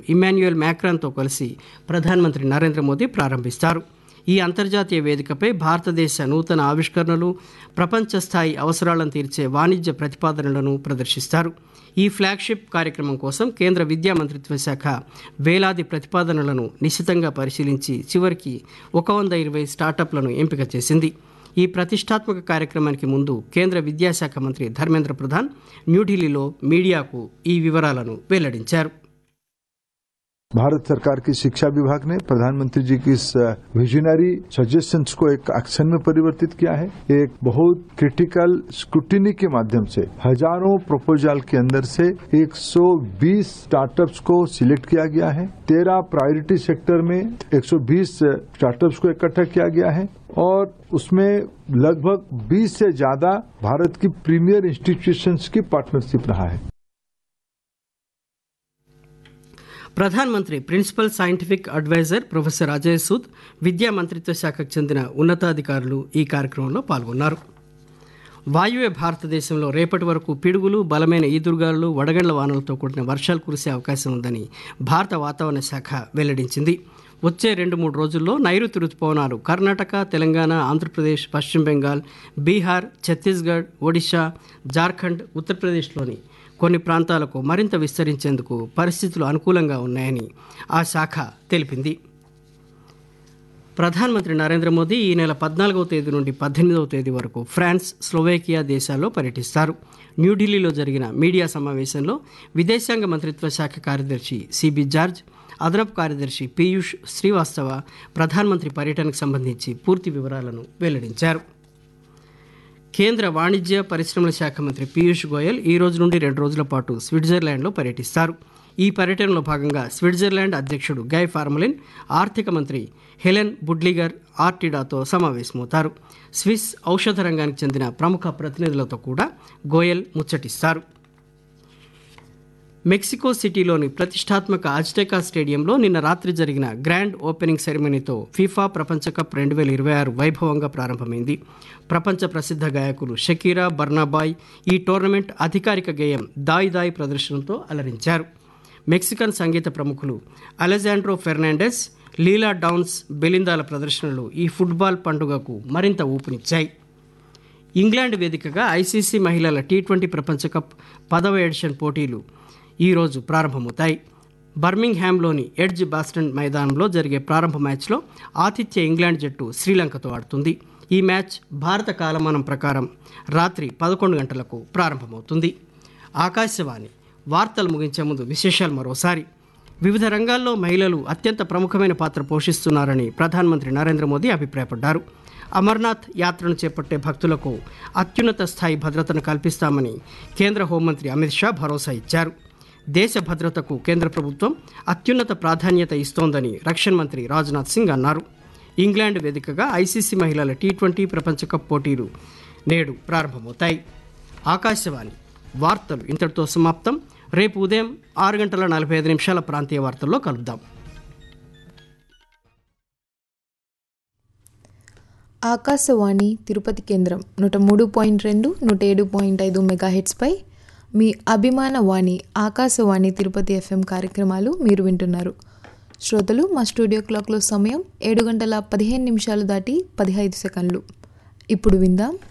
ఇమాన్యుయల్ మ్యాక్రాన్తో కలిసి ప్రధానమంత్రి నరేంద్ర మోదీ ప్రారంభిస్తారు ఈ అంతర్జాతీయ వేదికపై భారతదేశ నూతన ఆవిష్కరణలు ప్రపంచ స్థాయి అవసరాలను తీర్చే వాణిజ్య ప్రతిపాదనలను ప్రదర్శిస్తారు ఈ ఫ్లాగ్షిప్ కార్యక్రమం కోసం కేంద్ర విద్యా మంత్రిత్వ శాఖ వేలాది ప్రతిపాదనలను నిశితంగా పరిశీలించి చివరికి ఒక వంద ఇరవై స్టార్టప్లను ఎంపిక చేసింది ఈ ప్రతిష్టాత్మక కార్యక్రమానికి ముందు కేంద్ర విద్యాశాఖ మంత్రి ధర్మేంద్ర ప్రధాన్ న్యూఢిల్లీలో మీడియాకు ఈ వివరాలను వెల్లడించారు भारत सरकार की शिक्षा विभाग ने प्रधानमंत्री जी की इस विजनरी सजेशंस को एक एक्शन में परिवर्तित किया है एक बहुत क्रिटिकल स्क्रूटिनी के माध्यम से हजारों प्रपोजल के अंदर से 120 स्टार्टअप्स को सिलेक्ट किया गया है तेरह प्रायोरिटी सेक्टर में 120 स्टार्टअप्स को इकट्ठा किया गया है और उसमें लगभग 20 से ज्यादा भारत की प्रीमियर इंस्टीट्यूशंस की पार्टनरशिप रहा है ప్రధానమంత్రి principal scientific adviser professor Ajay Sood విద్యా మంత్రిత్వ శాఖకు చెందిన ఉన్నతాధికారులు ఈ కార్యక్రమంలో పాల్గొన్నారు వాయువ్య భారతదేశంలో రేపటి వరకు పిడుగులు బలమైన ఈదురుగాలు వడగండ్ల వానలతో కూడిన వర్షాలు కురిసే అవకాశం ఉందని భారత వాతావరణ శాఖ వెల్లడించింది వచ్చే రెండు మూడు రోజుల్లో నైరుతి రుతుపవనాలు కర్ణాటక తెలంగాణ ఆంధ్రప్రదేశ్ పశ్చిమ బెంగాల్ బీహార్ ఛత్తీస్గఢ్ ఒడిశా జార్ఖండ్ ఉత్తరప్రదేశ్లోని కొన్ని ప్రాంతాలకు మరింత విస్తరించేందుకు పరిస్థితులు అనుకూలంగా ఉన్నాయని ఆ శాఖ తెలిపింది ప్రధానమంత్రి నరేంద్ర మోదీ ఈ నెల పద్నాలుగవ తేదీ నుండి పద్దెనిమిదవ తేదీ వరకు ఫ్రాన్స్ స్లోవేకియా దేశాల్లో పర్యటిస్తారు న్యూఢిల్లీలో జరిగిన మీడియా సమావేశంలో విదేశాంగ మంత్రిత్వ శాఖ కార్యదర్శి సిబి జార్జ్ అదనపు కార్యదర్శి పీయూష్ శ్రీవాస్తవ ప్రధానమంత్రి పర్యటనకు సంబంధించి పూర్తి వివరాలను వెల్లడించారు కేంద్ర వాణిజ్య పరిశ్రమల శాఖ మంత్రి పీయూష్ గోయల్ ఈ రోజు నుండి రెండు రోజుల పాటు స్విట్జర్లాండ్లో పర్యటిస్తారు ఈ పర్యటనలో భాగంగా స్విట్జర్లాండ్ అధ్యక్షుడు గై ఫార్మలిన్ ఆర్థిక మంత్రి హెలెన్ బుడ్లిగర్ ఆర్టిడాతో సమావేశమవుతారు స్విస్ ఔషధ రంగానికి చెందిన ప్రముఖ ప్రతినిధులతో కూడా గోయల్ ముచ్చటిస్తారు మెక్సికో సిటీలోని ప్రతిష్టాత్మక అజ్టెకా స్టేడియంలో నిన్న రాత్రి జరిగిన గ్రాండ్ ఓపెనింగ్ సెరమనీతో ఫీఫా ప్రపంచ కప్ రెండు వేల ఇరవై ఆరు వైభవంగా ప్రారంభమైంది ప్రపంచ ప్రసిద్ధ గాయకులు షకీరా బర్నాబాయ్ ఈ టోర్నమెంట్ అధికారిక గేయం దాయ్ దాయ్ ప్రదర్శనతో అలరించారు మెక్సికన్ సంగీత ప్రముఖులు అలెజాండ్రో ఫెర్నాండెస్ లీలా డౌన్స్ బెలిందాల ప్రదర్శనలు ఈ ఫుట్బాల్ పండుగకు మరింత ఊపునిచ్చాయి ఇంగ్లాండ్ వేదికగా ఐసీసీ మహిళల టీ ట్వంటీ ప్రపంచ కప్ పదవ ఎడిషన్ పోటీలు ఈరోజు ప్రారంభమవుతాయి బర్మింగ్హామ్లోని ఎడ్జ్ బాస్టన్ మైదానంలో జరిగే ప్రారంభ మ్యాచ్లో ఆతిథ్య ఇంగ్లాండ్ జట్టు శ్రీలంకతో ఆడుతుంది ఈ మ్యాచ్ భారత కాలమానం ప్రకారం రాత్రి పదకొండు గంటలకు ప్రారంభమవుతుంది ఆకాశవాణి వార్తలు ముగించే ముందు విశేషాలు మరోసారి వివిధ రంగాల్లో మహిళలు అత్యంత ప్రముఖమైన పాత్ర పోషిస్తున్నారని ప్రధానమంత్రి నరేంద్ర మోదీ అభిప్రాయపడ్డారు అమర్నాథ్ యాత్రను చేపట్టే భక్తులకు అత్యున్నత స్థాయి భద్రతను కల్పిస్తామని కేంద్ర హోంమంత్రి అమిత్ షా భరోసా ఇచ్చారు దేశ భద్రతకు కేంద్ర ప్రభుత్వం అత్యున్నత ప్రాధాన్యత ఇస్తోందని రక్షణ మంత్రి రాజ్నాథ్ సింగ్ అన్నారు ఇంగ్లాండ్ వేదికగా ఐసీసీ మహిళల టీ ట్వంటీ ప్రపంచ కప్ పోటీలు నేడు ప్రారంభమవుతాయి ఆకాశవాణి వార్తలు ఇంతటితో సమాప్తం రేపు ఉదయం ఆరు గంటల నలభై ఐదు నిమిషాల ప్రాంతీయ వార్తల్లో కలుద్దాం ఆకాశవాణి తిరుపతి కేంద్రం నూట మూడు పాయింట్ రెండు నూట ఏడు పాయింట్ ఐదు మెగాహెట్స్పై మీ అభిమాన వాణి ఆకాశవాణి తిరుపతి ఎఫ్ఎం కార్యక్రమాలు మీరు వింటున్నారు శ్రోతలు మా స్టూడియో క్లాక్లో సమయం ఏడు గంటల పదిహేను నిమిషాలు దాటి పదిహైదు సెకండ్లు ఇప్పుడు విందాం